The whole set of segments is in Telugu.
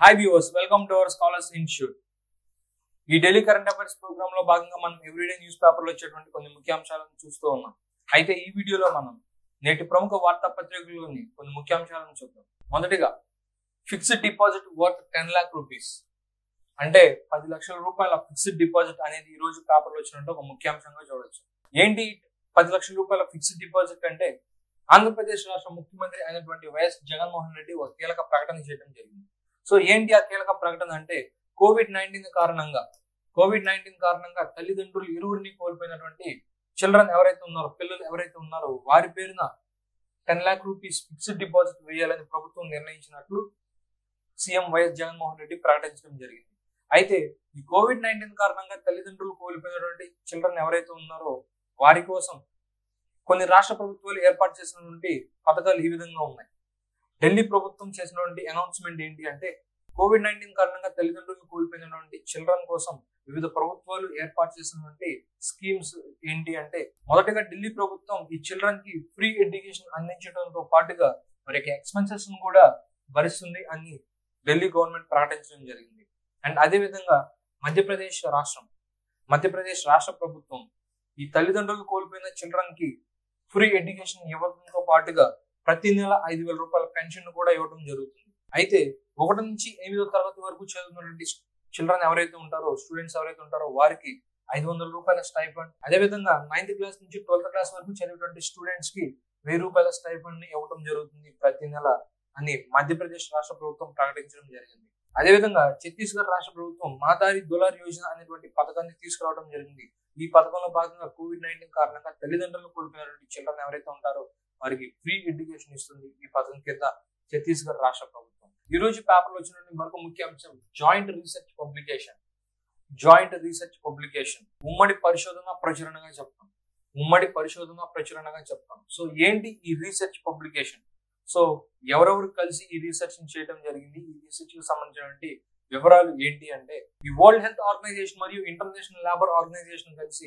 hi viewers welcome to our scholars institute ఈ డైలీ కరెంట్ అఫైర్స్ ప్రోగ్రామ్ లో భాగంగా మనం ఎవ్రీడే న్యూస్ పేపర్ లో వచ్చేటువంటి కొన్ని ముఖ్యాంశాలను చూస్తూ ఉన్నాం అయితే ఈ వీడియోలో మనం నేటి ప్రముఖ వార్తా పత్రికల్లోని కొన్ని ముఖ్యాంశాలను చూద్దాం మొదటిగా fixed deposit worth ten lakh rupees అంటే పది లక్షల రూపాయల ఫిక్స్డ్ డిపాజిట్ అనేది ఈ రోజు పేపర్లో వచ్చినట్టు ఒక ముఖ్యాంశంగా చూడొచ్చు ఏంటి పది లక్షల రూపాయల ఫిక్స్డ్ డిపాజిట్ అంటే ఆంధ్రప్రదేశ్ రాష్ట్ర ముఖ్యమంత్రి అయినటువంటి వైఎస్ జగన్మోహన్ రెడ్డి ఒక కీలక ప్రకటన చేయడం జరిగింది సో ఏంటి ఆ కీలక ప్రకటన అంటే కోవిడ్ నైన్టీన్ కారణంగా కోవిడ్ నైన్టీన్ కారణంగా తల్లిదండ్రులు ఇరువురిని కోల్పోయినటువంటి చిల్డ్రన్ ఎవరైతే ఉన్నారో పిల్లలు ఎవరైతే ఉన్నారో వారి పేరున ten lakh rupees fixed deposit వేయాలని ప్రభుత్వం నిర్ణయించినట్లు సీఎం వైఎస్ జగన్మోహన్ రెడ్డి ప్రకటించడం జరిగింది అయితే ఈ కోవిడ్ నైన్టీన్ కారణంగా తల్లిదండ్రులు కోల్పోయినటువంటి చిల్డ్రన్ ఎవరైతే ఉన్నారో వారి కోసం కొన్ని రాష్ట్ర ప్రభుత్వాలు ఏర్పాటు చేసినటువంటి పథకాలు ఈ విధంగా ఉన్నాయి ఢిల్లీ ప్రభుత్వం చేసినటువంటి అనౌన్స్మెంట్ ఏంటి అంటే కోవిడ్ నైన్టీన్ కారణంగా తల్లిదండ్రులు కోల్పోయినటువంటి చిల్డ్రన్ కోసం వివిధ ప్రభుత్వాలు ఏర్పాటు చేసినటువంటి స్కీమ్స్ ఏంటి అంటే మొదటగా ఢిల్లీ ప్రభుత్వం ఈ చిల్డ్రన్ కి ఫ్రీ ఎడ్యుకేషన్ అందించడంతో పాటుగా మరి ఎక్స్పెన్సెస్ కూడా భరిస్తుంది అని ఢిల్లీ గవర్నమెంట్ ప్రకటించడం జరిగింది అండ్ అదే విధంగా మధ్యప్రదేశ్ రాష్ట్రం మధ్యప్రదేశ్ రాష్ట్ర ప్రభుత్వం ఈ తల్లిదండ్రులు కోల్పోయిన చిల్డ్రన్ కి ఫ్రీ ఎడ్యుకేషన్ ఇవ్వడంతో పాటుగా ప్రతి నెల ఐదు వేల రూపాయల పెన్షన్ కూడా ఇవ్వడం జరుగుతుంది అయితే ఒకటి నుంచి ఎనిమిదో తరగతి వరకు చదువుతున్నటువంటి చిల్డ్రన్ ఎవరైతే ఉంటారో స్టూడెంట్స్ ఎవరైతే ఉంటారో వారికి ఐదు వందల రూపాయల స్టైఫండ్ అదే విధంగా నైన్త్ క్లాస్ నుంచి ట్వెల్త్ క్లాస్ వరకు చదివేటువంటి స్టూడెంట్స్ కి వెయ్యి రూపాయల స్టైఫండ్ ని ఇవ్వడం జరుగుతుంది ప్రతి నెల అని మధ్యప్రదేశ్ రాష్ట్ర ప్రభుత్వం ప్రకటించడం జరిగింది అదేవిధంగా ఛత్తీస్గఢ్ రాష్ట్ర ప్రభుత్వం మాదారి దులార్ యోజన అనేటువంటి పథకాన్ని తీసుకురావడం జరిగింది ఈ పథకంలో భాగంగా కోవిడ్ నైన్టీన్ కారణంగా తల్లిదండ్రులు కోల్పోయినటువంటి చిల్డ్రన్ ఎవరైతే ఉంటారో వారికి ఫ్రీ ఎడ్యుకేషన్ ఇస్తుంది ఈ పథకం కింద ఛత్తీస్గఢ్ రాష్ట్ర ప్రభుత్వం ఈ రోజు పేపర్లో వచ్చినటువంటి మరొక ముఖ్య అంశం joint research publication joint research publication ఉమ్మడి పరిశోధన ప్రచురణగా చెప్తాం ఉమ్మడి పరిశోధన ప్రచురణగా చెప్తాం సో ఏంటి ఈ రీసెర్చ్ పబ్లికేషన్ సో ఎవరెవరు కలిసి ఈ రీసెర్చ్ చేయడం జరిగింది ఈ రీసెర్చ్ కి సంబంధించినటువంటి వివరాలు ఏంటి అంటే ఈ వరల్డ్ హెల్త్ ఆర్గనైజేషన్ మరియు ఇంటర్నేషనల్ లేబర్ ఆర్గనైజేషన్ కలిసి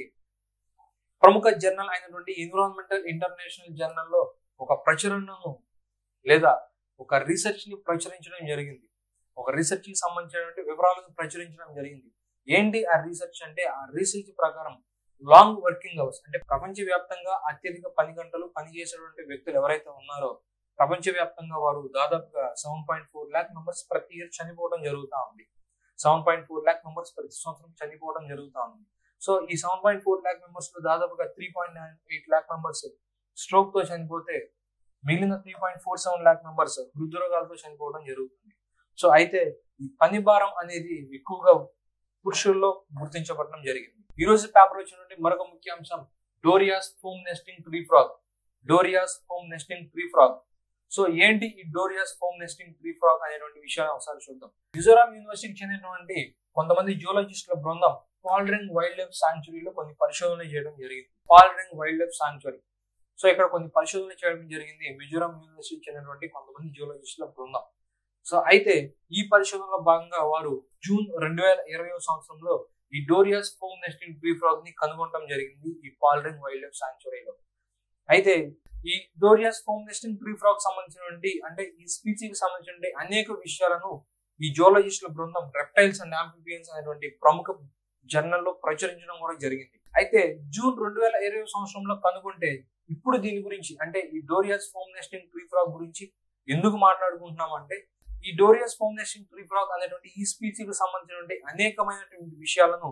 ప్రముఖ జర్నల్ అయినటువంటి ఎన్విరాన్మెంటల్ ఇంటర్నేషనల్ జర్నల్ లో ఒక ప్రచురణను లేదా ఒక రీసెర్చ్ ని ప్రచురించడం జరిగింది ఒక రీసెర్చ్ కి సంబంధించినటువంటి వివరాలను ప్రచురించడం జరిగింది ఏంటి ఆ రీసెర్చ్ అంటే ఆ రీసెర్చ్ ప్రకారం లాంగ్ వర్కింగ్ అవర్స్ అంటే ప్రపంచ వ్యాప్తంగా అత్యధిక పని గంటలు పనిచేసేటువంటి వ్యక్తులు ఎవరైతే ఉన్నారో ప్రపంచ వ్యాప్తంగా వారు దాదాపుగా seven point four lakh members ప్రతి ఇయర్ చనిపోవడం జరుగుతూ ఉంది seven point four lakh members ప్రతి సంవత్సరం చనిపోవడం జరుగుతూ ఉంది సో ఈ seven point four lakh members లో దాదాపుగా three point nine eight lakh members stroke తో చనిపోతే మిగిలిన three point four seven lakh members హృద్రోగాలతో చనిపోవడం జరుగుతుంది సో అయితే ఈ పని భారం అనేది ఎక్కువగా పురుషుల్లో గుర్తించబడడం జరిగింది ఈ రోజు పేపర్ వచ్చినటువంటి మరొక ముఖ్య అంశం Doria's home nesting tree frog Doria's home nesting tree frog so ఏంటి ఈ డోరియాస్ హోమ్ నెస్టింగ్ ట్రీ ఫ్రాగ్ అనేటువంటి విషయాన్ని ఒకసారి చూద్దాం మిజోరాం యూనివర్సిటీకి చెందినటువంటి కొంతమంది జియోలజిస్టుల బృందం పాల్రింగ్ వైల్డ్ లైఫ్ సాంచురీలో కొన్ని పరిశోధనలు చేయడం జరిగింది పాల్రింగ్ వైల్డ్ లైఫ్ సాంచురీ సో ఇక్కడ కొన్ని పరిశోధనలు చేయడం జరిగింది మిజోరాం యూనివర్సిటీకి చెందినటువంటి కొంతమంది జియోలజిస్టుల బృందం సో అయితే ఈ పరిశోధనలో భాగంగా వారు జూన్ రెండు వేల ఇరవై సంవత్సరంలో ఈ డోరియాస్ హోమ్ నెస్టింగ్ ట్రీ ఫ్రాగ్ ని కనుగొనడం జరిగింది ఈ పాల్రింగ్ వైల్డ్ లైఫ్ సాంచురీలో అయితే ఈ డోరియాస్ హోమ్ నెస్టింగ్ ట్రీ ఫ్రాగ్ సంబంధించినటువంటి అంటే ఈ స్పీసీకి సంబంధించిన అనేక విషయాలను ఈ జువాలజిస్టుల బృందం రెప్టైల్స్ అండ్ ఆంఫిబియన్స్ అనేటువంటి ప్రముఖ జర్నల్లో ప్రచురించడం కూడా జరిగింది అయితే జూన్ రెండు వేల ఇరవై సంవత్సరంలో కనుగొంటే ఇప్పుడు దీని గురించి అంటే ఈ డోరియాస్ హోమ్ నెస్టింగ్ ట్రీ ఫ్రాగ్ గురించి ఎందుకు మాట్లాడుకుంటున్నాం అంటే ఈ డోరియాస్ హోమ్ నెస్టింగ్ ట్రీ ఫ్రాగ్ అనేటువంటి ఈ స్పీసీకి సంబంధించినటువంటి అనేకమైనటువంటి విషయాలను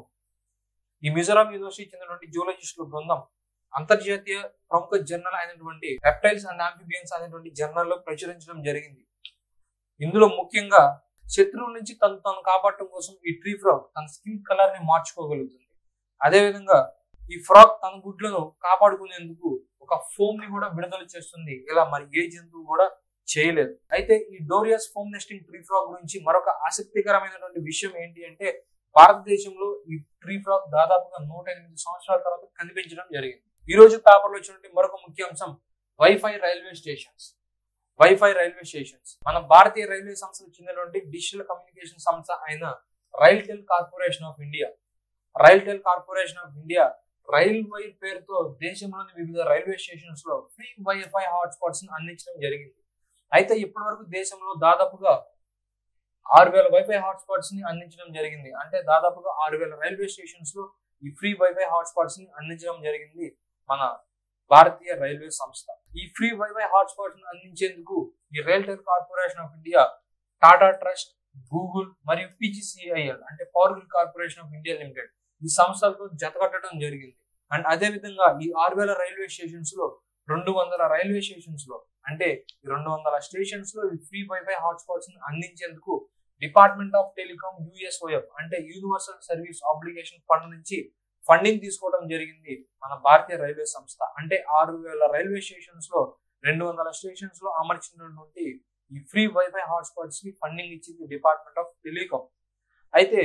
ఈ మిజోరాం యూనివర్సిటీ చెందినటువంటి జువాలజిస్టుల బృందం అంతర్జాతీయ ప్రముఖ జర్నల్ అయినటువంటి రెప్టైల్స్ అండ్ ఆంఫిబియన్స్ అనేటువంటి జర్నల్లో ప్రచురించడం జరిగింది ఇందులో ముఖ్యంగా శత్రువుల నుంచి తను తను కాపాడటం కోసం ఈ ట్రీ ఫ్రాగ్ తన స్కిన్ కలర్ ని మార్చుకోగలుగుతుంది అదేవిధంగా ఈ ఫ్రాగ్ తన గుడ్లను కాపాడుకునేందుకు ఒక ఫోమ్ ని కూడా విడుదల చేస్తుంది ఇలా మరి ఏ జంతువు కూడా చేయలేదు అయితే ఈ Doria's foam nesting tree frog గురించి మరొక ఆసక్తికరమైనటువంటి విషయం ఏంటి అంటే భారతదేశంలో ఈ ట్రీ ఫ్రాగ్ దాదాపుగా నూట ఎనిమిది సంవత్సరాల తర్వాత కనిపించడం జరిగింది ఈ రోజు పేపర్లో వచ్చినటువంటి మరొక ముఖ్య అంశం wifi railway stations wifi railway stations మన భారతీయ రైల్వే సంస్థకు చెందినటువంటి డిజిటల్ కమ్యూనికేషన్ సంస్థ అయిన RailTel corporation of India RailTel corporation of India rail wire పేరుతో దేశంలోని వివిధ రైల్వే స్టేషన్స్ లో ఫ్రీ వైఫై హాట్స్పాట్స్ అందించడం జరిగింది అయితే ఇప్పటి వరకు దేశంలో దాదాపుగా ఆరు వేల వైఫై హాట్స్పాట్స్ ని అందించడం జరిగింది అంటే దాదాపుగా ఆరు వేల రైల్వే స్టేషన్స్ లో ఈ ఫ్రీ వైఫై హాట్స్పాట్స్ ని అందించడం జరిగింది మన భారతీయ రైల్వే సంస్థ ఈ ఫ్రీ వైఫై హాట్స్పాట్స్ ని అందించేందుకు ఈ RailTel corporation of India Tata trust Google మరియు పిజిసిఐఎల్ అంటే power grid corporation of India limited ఈ సంస్థలతో జతకట్టడం జరిగింది అండ్ అదే విధంగా ఈ ఆరు వేల రైల్వే స్టేషన్స్ లో రెండు వందల రైల్వే స్టేషన్స్ లో అంటే ఈ రెండు వందల స్టేషన్స్ లో ఈ ఫ్రీ వైఫై హాట్స్పాట్స్ ని అందించేందుకు డిపార్ట్మెంట్ ఆఫ్ టెలికాం యుఎస్ఓఎఫ్ అంటే యూనివర్సల్ సర్వీస్ ఆబ్లిగేషన్ ఫండ్ నుంచి ఫండింగ్ తీసుకోవడం జరిగింది మన భారతీయ రైల్వే సంస్థ అంటే ఆరు వేల రైల్వే స్టేషన్స్ లో రెండు వందల స్టేషన్స్ లో అమర్చినటువంటి ఈ ఫ్రీ వైఫై హాట్స్పాట్స్ కి ఫండింగ్ ఇచ్చింది డిపార్ట్మెంట్ ఆఫ్ టెలికాం అయితే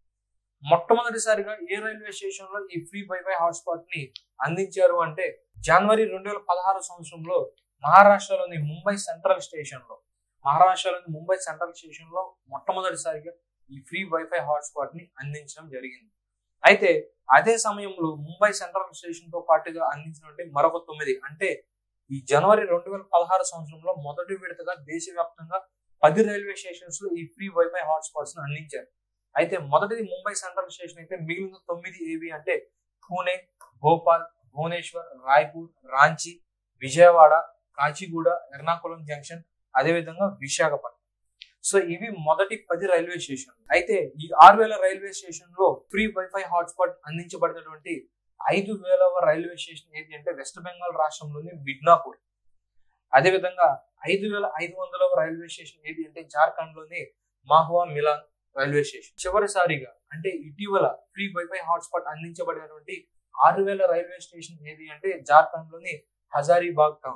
మొట్టమొదటిసారిగా ఏ రైల్వే స్టేషన్ లో ఈ ఫ్రీ వైఫై హాట్స్పాట్ ని అందించారు అంటే జనవరి రెండు వేల పదహారు సంవత్సరంలో మహారాష్ట్రలోని ముంబై సెంట్రల్ స్టేషన్ లో మహారాష్ట్రలోని ముంబై సెంట్రల్ స్టేషన్ లో మొట్టమొదటిసారిగా ఈ ఫ్రీ వైఫై హాట్స్పాట్ ని అందించడం జరిగింది అయితే అదే సమయంలో ముంబై సెంట్రల్ స్టేషన్ తో పాటుగా అందించినటువంటి మరొక తొమ్మిది అంటే ఈ జనవరి రెండు వేల పదహారు సంవత్సరంలో మొదటి విడతగా దేశవ్యాప్తంగా పది రైల్వే స్టేషన్స్ లో ఈ ఫ్రీ వైఫై హాట్స్పాట్స్ ని అందించారు అయితే మొదటిది ముంబై సెంట్రల్ స్టేషన్ అయితే మిగిలిన తొమ్మిది ఏవి అంటే పూణే భోపాల్ భువనేశ్వర్ రాయ్పూర్ రాంచీ విజయవాడ కాచిగూడ ఎర్నాకుళం జంక్షన్ అదేవిధంగా విశాఖపట్నం సో ఇవి మొదటి పది రైల్వే స్టేషన్ అయితే ఈ ఆరు వేల రైల్వే స్టేషన్ లో ఫ్రీ వైఫై హాట్స్పాట్ అందించబడినటువంటి ఐదు వేలవ రైల్వే స్టేషన్ ఏది అంటే వెస్ట్ బెంగాల్ రాష్ట్రంలోని మిడ్నాపూర్ అదేవిధంగా ఐదు వేల ఐదు వందలవ రైల్వే స్టేషన్ ఏది అంటే జార్ఖండ్ లోని మాహువా మిలాన్ రైల్వే స్టేషన్ చివరిసారిగా అంటే ఇటీవల ఫ్రీ వైఫై హాట్స్పాట్ అందించబడినటువంటి ఆరు వేల రైల్వే స్టేషన్ ఏది అంటే జార్ఖండ్ లోని హజారీబాగ్ టౌన్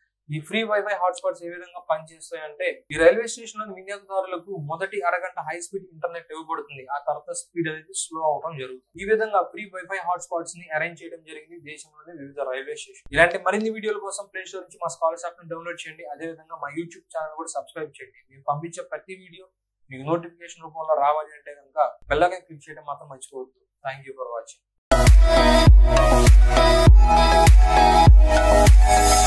ఈ ఫ్రీ వైఫై హాట్స్పాట్స్ ఏ విధంగా పనిచేస్తాయంటే ఈ రైల్వే స్టేషన్ లోని వినియోగదారులకు మొదటి అరగంట హై స్పీడ్ ఇంటర్నెట్ ఇవ్వబడుతుంది ఆ తర్వాత స్పీడ్ అనేది స్లో అవడం జరుగుతుంది ఈ విధంగా ఫ్రీ వైఫై హాట్స్పాట్స్ ని అరేంజ్ చేయడం జరిగింది దేశంలోని వివిధ రైల్వే స్టేషన్ ఇలాంటి మరిన్ని వీడియోల కోసం ప్లే స్టోర్ నుంచి మా స్కాలర్స్ యాప్ ని డౌన్లోడ్ చేయండి అదే విధంగా మా యూట్యూబ్ ఛానల్ కూడా సబ్స్క్రైబ్ చేయండి మేము పంపించే ప్రతి వీడియో మీకు నోటిఫికేషన్ రూపంలో రావాలి అంటే కనుక బెల్లగా క్లిక్ చేయడం మాత్రం మర్చిపోవద్దు థ్యాంక్ యూ ఫర్ వాచింగ్